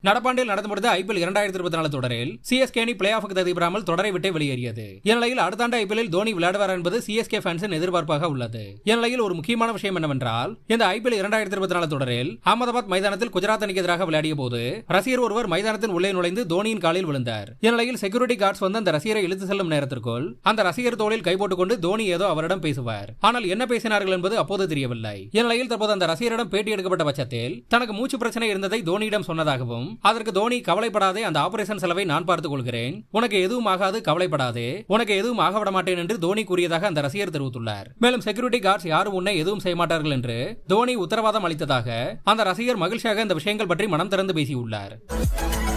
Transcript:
நடப்பாண்டில் நடந்து முடிந்த ஐபிஎல் இரண்டாயிரத்தி இருபத்தி நாலு தொடரில் சிஎஸ்கே அணி பிளே ஆஃபுக்கு தகுதி பெறாமல் தொடரை விட்டு வெளியேறியது இந்நிலையில் அடுத்த ஆண்டு ஐபிஎல்லில் தோனி விளையாடுவார் என்பது சிஎஸ்கே ஃபேன்ஸின் எதிர்பார்ப்பாக உள்ளது இந்நிலையில் ஒரு முக்கியமான விஷயம் என்னவென்றால் இந்த ஐபிஎல் இரண்டாயிரத்தி இருபத்தி நாலு தொடரில் அகமதாபாத் மைதானத்தில் குஜராத் அணிக்கு எதிராக விளையாடிய போது ரசிகர் ஒருவர் மைதானத்தின் உள்ளே நுழைந்து தோனியின் காலில் விழுந்தார் இந்நிலையில் செக்யூரிட்டி கார்ட்ஸ் வந்து அந்த ரசிகரை இழுத்து செல்லும் நேரத்திற்குள் அந்த ரசிகர் தோளில் கை போட்டுக் கொண்டு தோனி ஏதோ அவரிடம் பேசுவார் ஆனால் என்ன பேசினார்கள் என்பது அப்போது தெரியவில்லை இந்நிலையில் தற்போது அந்த ரசிகரிடம் பேட்டி எடுக்கப்பட்ட பட்சத்தில் தனக்கு மூச்சு பிரச்சனை இருந்ததை தோனியிடம் சொன்னதாகவும் அதற்கு தோனி கவலைப்படாதே அந்த ஆபரேஷன் செலவை நான் பார்த்துக் கொள்கிறேன் உனக்கு எதுவும் ஆகாது கவலைப்படாதே உனக்கு எதுவும் ஆக விட மாட்டேன் என்று தோனி கூறியதாக அந்த ரசிகர் தெரிவித்துள்ளார் மேலும் செக்யூரிட்டி கார்ட்ஸ் யாரும் உன்னை எதுவும் செய்ய மாட்டார்கள் என்று தோனி உத்தரவாதம் அளித்ததாக அந்த ரசிகர் மகிழ்ச்சியாக இந்த விஷயங்கள் பற்றி மனம் திறந்து பேசியுள்ளார்